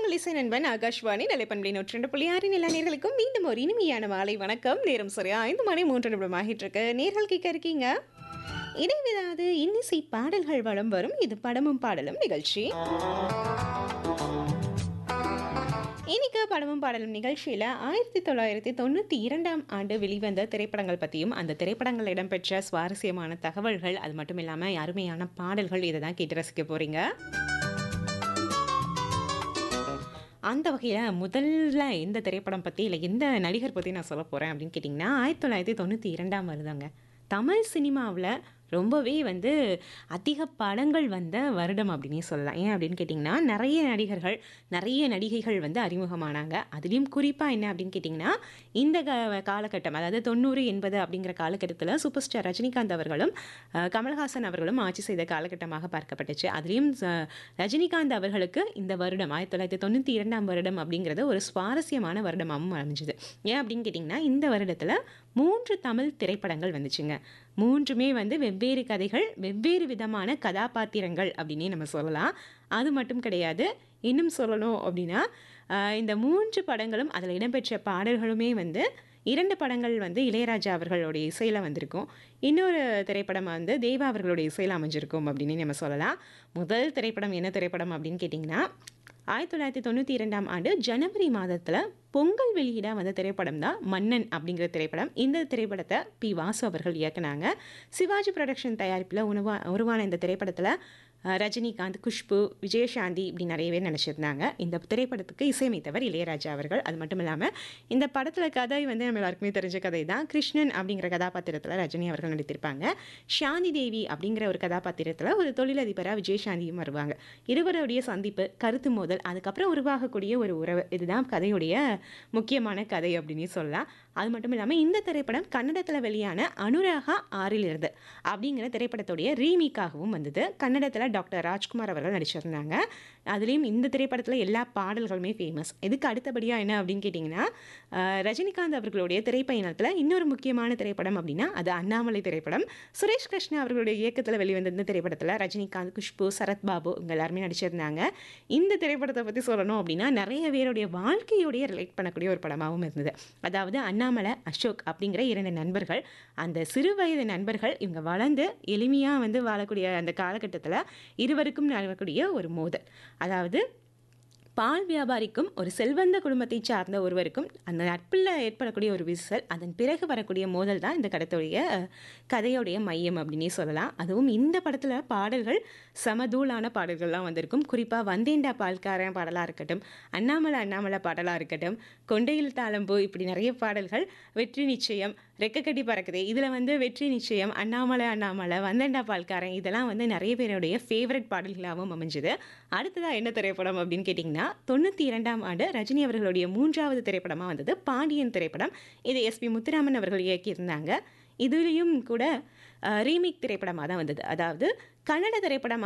உங்கள் இசை நண்பன் ஆகாஷ்வாணி நிலைப்பண்பை நூற்றி ரெண்டு புள்ளி ஆறு நில நேர்களுக்கும் மீண்டும் ஒரு இனிமையான மாலை வணக்கம் நேரம் சரியா ஐந்து மணி மூன்று நிமிடம் ஆகிட்டு இருக்கு நேர்கள் கேட்க இருக்கீங்க இடைவிடாது இன்னிசை பாடல்கள் வளம் வரும் இது படமும் பாடலும் நிகழ்ச்சி இன்னைக்கு படமும் பாடலும் நிகழ்ச்சியில் ஆயிரத்தி தொள்ளாயிரத்தி தொண்ணூற்றி இரண்டாம் ஆண்டு வெளிவந்த திரைப்படங்கள் பற்றியும் அந்த திரைப்படங்கள் இடம்பெற்ற சுவாரஸ்யமான தகவல்கள் அது மட்டும் இல்லாமல் அருமையான பாடல்கள் இதை தான் கேட்டு ரசிக்க போகிறீங்க அந்த வகையில் முதல்ல எந்த திரைப்படம் பற்றி இல்லை எந்த நடிகர் பற்றி நான் சொல்ல போகிறேன் அப்படின்னு கேட்டிங்கன்னா ஆயிரத்தி தொள்ளாயிரத்தி தொண்ணூற்றி இரண்டாம் வருதாங்க தமிழ் சினிமாவில் ரொம்பவே வந்து அதிக படங்கள் வந்த வருடம் அப்படின்னே சொல்லலாம் ஏன் அப்படின்னு கேட்டிங்கன்னா நிறைய நடிகர்கள் நிறைய நடிகைகள் வந்து அறிமுகமானாங்க அதுலேயும் குறிப்பாக என்ன அப்படின்னு கேட்டிங்கன்னா இந்த க காலகட்டம் அதாவது தொண்ணூறு எண்பது அப்படிங்கிற காலகட்டத்தில் சூப்பர் ஸ்டார் ரஜினிகாந்த் அவர்களும் அஹ், கமல்ஹாசன் அவர்களும் ஆட்சி செய்த காலகட்டமாக பார்க்கப்பட்டுச்சு அதுலேயும் ச- ரஜினிகாந்த் அவர்களுக்கு இந்த வருடம் ஆயிரத்தி தொள்ளாயிரத்தி தொண்ணூற்றி இரண்டாம் வருடம் அப்படிங்கிறது ஒரு சுவாரஸ்யமான வருடமாகவும் அமைஞ்சுது ஏன் அப்படின்னு கேட்டிங்கன்னா இந்த வருடத்தில் மூன்று தமிழ் திரைப்படங்கள் வந்துச்சுங்க மூன்றுமே வந்து வெவ்வேறு கதைகள் வெவ்வேறு விதமான கதாபாத்திரங்கள் அப்படின்னே நம்ம சொல்லலாம் அது மட்டும் கிடையாது இன்னும் சொல்லணும் அப்படின்னா ஆஹ், இந்த மூன்று படங்களும் அதில் இடம்பெற்ற பாடல்களுமே வந்து இரண்டு படங்கள் வந்து இளையராஜா அவர்களுடைய இசையில் வந்திருக்கும் இன்னொரு திரைப்படம் வந்து தேவா அவர்களுடைய இசையில் அமைஞ்சிருக்கும் அப்படின்னு நம்ம சொல்லலாம் முதல் திரைப்படம் என்ன திரைப்படம் அப்படின்னு கேட்டிங்கன்னா ஆயிரத்தி தொள்ளாயிரத்தி தொண்ணூற்றி இரண்டாம் ஆண்டு ஜனவரி மாதத்தில் பொங்கல் வெளியிட வந்த திரைப்படம் தான் மன்னன் அப்படிங்கிற திரைப்படம் இந்த திரைப்படத்தை பி வாசு அவர்கள் இயக்குனாங்க சிவாஜி ப்ரொடக்ஷன் தயாரிப்பில் உருவா உருவான இந்த திரைப்படத்தில் அஹ், ரஜினிகாந்த் குஷ்பு விஜயசாந்தி இப்படி நிறைய பேர் நினச்சிருந்தாங்க இந்த திரைப்படத்துக்கு இசையமைத்தவர் இளையராஜா அவர்கள் அது மட்டும் இல்லாமல் இந்த படத்தில் கதை வந்து நம்ம எல்லாருக்குமே தெரிஞ்ச கதை தான் கிருஷ்ணன் அப்படிங்கிற கதாபாத்திரத்தில் ரஜினி அவர்கள் நடித்திருப்பாங்க ஷாந்தி தேவி அப்படிங்கிற ஒரு கதாபாத்திரத்தில் ஒரு தொழிலதிபராக விஜயசாந்தியும் வருவாங்க இருவருடைய சந்திப்பு கருத்து மோதல் அதுக்கப்புறம் உருவாகக்கூடிய ஒரு உறவு இதுதான் கதையுடைய முக்கியமான கதை அப்படின்னு சொல்லலாம் அது மட்டும் இல்லாமல் இந்த திரைப்படம் கன்னடத்தில் வெளியான அனுராகா ஆறிலிருந்து அப்படிங்கிற திரைப்படத்துடைய ரீமேக்காகவும் வந்தது கன்னடத்தில் டாக்டர் ராஜ்குமார் அவர்கள் நடிச்சிருந்தாங்க அதுலேயும் இந்த திரைப்படத்தில் எல்லா பாடல்களுமே ஃபேமஸ் இதுக்கு அடுத்தபடியாக என்ன அப்படின்னு கேட்டிங்கன்னா அஹ், ரஜினிகாந்த் அவர்களுடைய திரைப்பயணத்தில் இன்னொரு முக்கியமான திரைப்படம் அப்படின்னா அது அண்ணாமலை திரைப்படம் சுரேஷ் கிருஷ்ணா அவர்களுடைய இயக்கத்தில் வெளிவந்த இந்த திரைப்படத்தில் ரஜினிகாந்த் குஷ்பு சரத் பாபு இவங்க எல்லாருமே நடிச்சிருந்தாங்க இந்த திரைப்படத்தை பற்றி சொல்லணும் அப்படின்னா நிறைய பேருடைய வாழ்க்கையோடைய ரிலேட் பண்ணக்கூடிய ஒரு படமாகவும் இருந்தது அதாவது அண்ணாமலை அசோக் அப்படிங்கிற இரண்டு நண்பர்கள் அந்த சிறு வயது நண்பர்கள் இவங்க வளர்ந்து எளிமையாக வந்து வாழக்கூடிய அந்த காலகட்டத்தில் இருவருக்கும் நடக்கக்கூடிய ஒரு மோதல் அதாவது பால் வியாபாரிக்கும் ஒரு செல்வந்த குடும்பத்தை சார்ந்த ஒருவருக்கும் அந்த நட்பில் ஏற்படக்கூடிய ஒரு விரிசல் அதன் பிறகு வரக்கூடிய மோதல் தான் இந்த கடத்துடைய அஹ், கதையுடைய மையம் அப்படின்னே சொல்லலாம் அதுவும் இந்த படத்தில் பாடல்கள் சமதூளான பாடல்கள்லாம் வந்திருக்கும் குறிப்பாக வந்தேண்டா பால்காரன் பாடலாக இருக்கட்டும் அண்ணாமலை அண்ணாமலை பாடலாக இருக்கட்டும் கொண்டையில் தாளம்பூ இப்படி நிறைய பாடல்கள் வெற்றி நிச்சயம் ரெக்கக்கட்டி பறக்குதே இதில் வந்து வெற்றி நிச்சயம் அண்ணாமலை அண்ணாமலை வந்தேண்டா பால்காரன் இதெல்லாம் வந்து நிறைய பேருடைய ஃபேவரட் பாடல்களாகவும் அமைஞ்சுது அடுத்ததாக என்ன திரைப்படம் அப்படின்னு கேட்டிங்கன்னா தொண்ணூற்றி இரண்டாம் ஆண்டு ரஜினி அவர்களுடைய மூன்றாவது திரைப்படமாக வந்தது பாண்டியன் திரைப்படம் இதை எஸ்பி முத்துராமன் அவர்கள் இயக்கியிருந்தாங்க இதுலேயும் கூட ரீமேக் திரைப்படமாக தான் வந்தது அதாவது கன்னட திரைப்படம்